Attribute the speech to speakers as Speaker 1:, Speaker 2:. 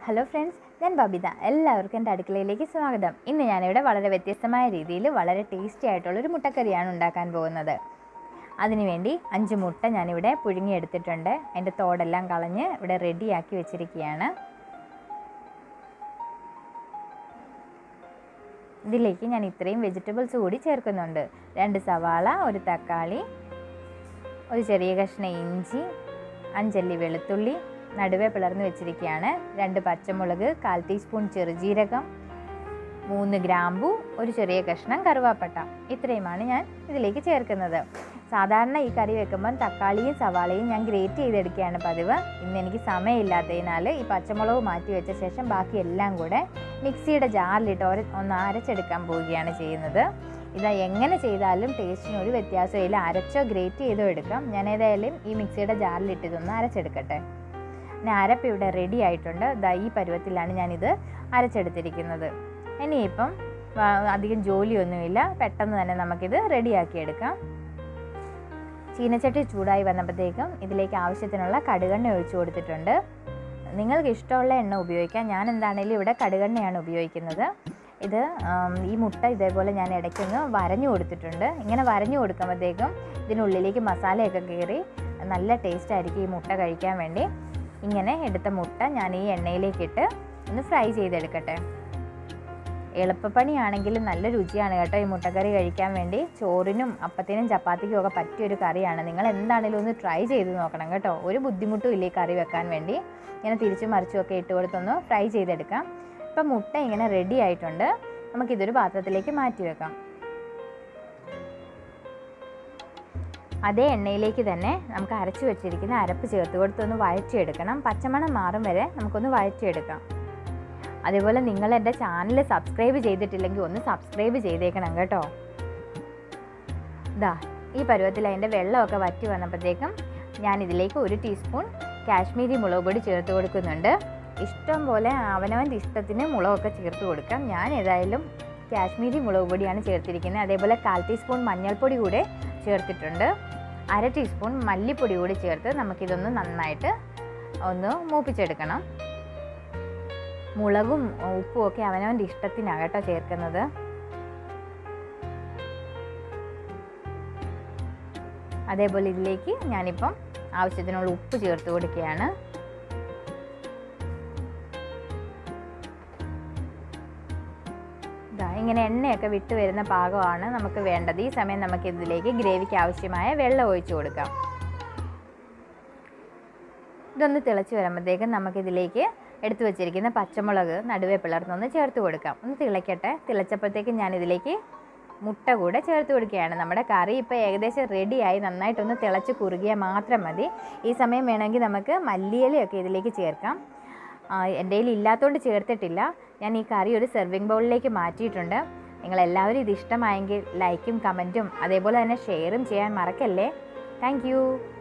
Speaker 1: hello friends ഞാൻ ബബിത എല്ലാവർക്കും എൻ്റെ അടുക്കളയിലേക്ക് സ്വാഗതം ഇന്ന് ഞാനിവിടെ വളരെ വ്യത്യസ്തമായ രീതിയിൽ വളരെ ടേസ്റ്റി ആയിട്ടുള്ളൊരു മുട്ടക്കറിയാണ് ഉണ്ടാക്കാൻ പോകുന്നത് അതിനുവേണ്ടി അഞ്ച് മുട്ട ഞാനിവിടെ പുഴുങ്ങിയെടുത്തിട്ടുണ്ട് അതിൻ്റെ തോടെല്ലാം കളഞ്ഞ് ഇവിടെ റെഡിയാക്കി വെച്ചിരിക്കുകയാണ് ഇതിലേക്ക് ഞാൻ ഇത്രയും വെജിറ്റബിൾസ് കൂടി ചേർക്കുന്നുണ്ട് രണ്ട് സവാള ഒരു തക്കാളി ഒരു ചെറിയ കഷ്ണം ഇഞ്ചി അഞ്ചല്ലി വെളുത്തുള്ളി നടുവേ പിളർന്ന് വെച്ചിരിക്കുകയാണ് രണ്ട് പച്ചമുളക് കാൽ ടീസ്പൂൺ ചെറുജീരകം മൂന്ന് ഗ്രാമ്പു ഒരു ചെറിയ കഷ്ണം കറുവാപ്പട്ട ഇത്രയുമാണ് ഞാൻ ഇതിലേക്ക് ചേർക്കുന്നത് സാധാരണ ഈ കറി വെക്കുമ്പം തക്കാളിയും സവാളയും ഞാൻ ഗ്രേറ്റ് ചെയ്തെടുക്കുകയാണ് പതിവ് ഇന്ന് എനിക്ക് സമയമില്ലാത്തതിനാൽ ഈ പച്ചമുളക് മാറ്റി വെച്ച ശേഷം ബാക്കി എല്ലാം കൂടെ മിക്സിയുടെ ജാറിലിട്ട് ഒരു ഒന്ന് അരച്ചെടുക്കാൻ പോവുകയാണ് ചെയ്യുന്നത് ഇത് എങ്ങനെ ചെയ്താലും ടേസ്റ്റിന് ഒരു വ്യത്യാസമില്ല അരച്ചോ ഗ്രേറ്റ് ചെയ്തോ എടുക്കാം ഞാൻ ഏതായാലും ഈ മിക്സിയുടെ ജാറിലിട്ട് ഇതൊന്ന് അരച്ചെടുക്കട്ടെ പിന്നെ അരപ്പ് ഇവിടെ റെഡി ആയിട്ടുണ്ട് ദാ ഈ പരുവത്തിലാണ് ഞാനിത് അരച്ചെടുത്തിരിക്കുന്നത് ഇനിയിപ്പം വ- അധികം ജോലിയൊന്നുമില്ല പെട്ടെന്ന് തന്നെ നമുക്കിത് റെഡിയാക്കി എടുക്കാം ചീനച്ചട്ടി ചൂടായി വന്നപ്പോഴത്തേക്കും ഇതിലേക്ക് ആവശ്യത്തിനുള്ള കടുകെണ്ണ ഒഴിച്ചു കൊടുത്തിട്ടുണ്ട് നിങ്ങൾക്ക് ഇഷ്ടമുള്ള എണ്ണ ഉപയോഗിക്കാം ഞാൻ എന്താണേലും ഇവിടെ കടുകെണ്ണയാണ് ഉപയോഗിക്കുന്നത് ഇത് ആം, ഈ മുട്ട ഇതേപോലെ ഞാൻ ഇടയ്ക്കൊന്ന് വരഞ്ഞു കൊടുത്തിട്ടുണ്ട് ഇങ്ങനെ വരഞ്ഞു കൊടുക്കുമ്പോഴത്തേക്കും ഇതിനുള്ളിലേക്ക് മസാലയൊക്കെ കയറി നല്ല ടേസ്റ്റ് ആയിരിക്കും ഈ മുട്ട കഴിക്കാൻ വേണ്ടി ഇങ്ങനെ എടുത്ത മുട്ട ഞാൻ ഈ എണ്ണയിലേക്കിട്ട് ഒന്ന് ഫ്രൈ ചെയ്തെടുക്കട്ടെ എളുപ്പപ്പണിയാണെങ്കിലും നല്ല രുചിയാണ് കേട്ടോ ഈ മുട്ടക്കറി കഴിക്കാൻ വേണ്ടി ചോറിനും അപ്പത്തിനും ചപ്പാത്തിക്കും ഒക്കെ പറ്റിയൊരു കറിയാണ് നിങ്ങൾ എന്താണെങ്കിലും ഒന്ന് ട്രൈ ചെയ്ത് നോക്കണം കേട്ടോ ഒരു ബുദ്ധിമുട്ടും ഇല്ല ഈ കറി വെക്കാൻ വേണ്ടി ഇങ്ങനെ തിരിച്ചും മറിച്ചും ഒക്കെ ഇട്ട് കൊടുത്തൊന്ന് ഫ്രൈ ചെയ്തെടുക്കാം ഇപ്പം മുട്ട ഇങ്ങനെ റെഡി ആയിട്ടുണ്ട് നമുക്കിതൊരു പാത്രത്തിലേക്ക് മാറ്റി വെക്കാം അതേ എണ്ണയിലേക്ക് തന്നെ നമുക്ക് അരച്ചു വെച്ചിരിക്കുന്ന അരപ്പ് ചേർത്ത് കൊടുത്തൊന്ന് വഴറ്റിയെടുക്കണം പച്ചമണം മാറും വരെ നമുക്കൊന്ന് വഴറ്റിയെടുക്കാം അതേപോലെ നിങ്ങൾ എൻ്റെ ചാനൽ സബ്സ്ക്രൈബ് ചെയ്തിട്ടില്ലെങ്കിൽ ഒന്ന് സബ്സ്ക്രൈബ് ചെയ്തേക്കണം കേട്ടോ ഇതാ ഈ പരുവത്തിൽ അതിൻ്റെ വെള്ളമൊക്കെ വറ്റി വന്നപ്പോഴത്തേക്കും ഞാൻ ഇതിലേക്ക് ഒരു ടീസ്പൂൺ കാശ്മീരി മുളക് പൊടി ചേർത്ത് കൊടുക്കുന്നുണ്ട് ഇഷ്ടം പോലെ അവനവൻ്റെ ഇഷ്ടത്തിന് മുളകൊക്കെ ചേർത്ത് കൊടുക്കാം ഞാൻ ഏതായാലും കാശ്മീരി മുളക് പൊടിയാണ് ചേർത്തിരിക്കുന്നത് അതേപോലെ കാൽ ടീസ്പൂൺ മഞ്ഞൾപ്പൊടി കൂടെ ചേർത്തിട്ടുണ്ട് അര ടീസ്പൂൺ മല്ലിപ്പൊടി കൂടി ചേർത്ത് നമുക്കിതൊന്ന് നന്നായിട്ട് ഒന്ന് മൂപ്പിച്ചെടുക്കണം മുളകും ഉപ്പും ഒക്കെ അവനവൻ്റെ ഇഷ്ടത്തിനാണ് കേട്ടോ ചേർക്കുന്നത് അതേപോലെ ഇതിലേക്ക് ഞാനിപ്പം ആവശ്യത്തിനുള്ള ഉപ്പ് ചേർത്ത് കൊടുക്കുകയാണ് ദാ ഇങ്ങനെ എണ്ണയൊക്കെ വിട്ട് വരുന്ന പാകമാണ് നമുക്ക് വേണ്ടത് ഈ സമയം നമുക്ക് ഇതിലേക്ക് ഗ്രേവിക്ക് ആവശ്യമായ വെള്ളം ഒഴിച്ചു കൊടുക്കാം ഇതൊന്ന് തിളച്ച് വരുമ്പോഴത്തേക്കും നമുക്കിതിലേക്ക് എടുത്തു വെച്ചിരിക്കുന്ന പച്ചമുളക് നടുവേ പിളർന്നൊന്ന് ചേർത്ത് കൊടുക്കാം ഒന്ന് തിളയ്ക്കട്ടെ തിളച്ചപ്പോഴത്തേക്കും ഞാനിതിലേക്ക് മുട്ട കൂടെ ചേർത്ത് കൊടുക്കുകയാണ് നമ്മുടെ കറി ഇപ്പോൾ ഏകദേശം റെഡിയായി നന്നായിട്ടൊന്ന് തിളച്ച് കുറുകിയാൽ മാത്രം മതി ഈ സമയം വേണമെങ്കിൽ നമുക്ക് മല്ലിയിലയൊക്കെ ഇതിലേക്ക് ചേർക്കാം ആ, എൻ്റെ കയ്യിൽ ഇല്ലാത്തതുകൊണ്ട് ചേർത്തിട്ടില്ല ഞാൻ ഈ കറി ഒരു സെർവിങ് ബൗളിലേക്ക് മാറ്റിയിട്ടുണ്ട് നിങ്ങളെല്ലാവരും ഇത് ഇഷ്ടമായെങ്കിൽ ലൈക്കും കമൻറ്റും അതേപോലെ തന്നെ ഷെയറും ചെയ്യാൻ മറക്കല്ലേ താങ്ക്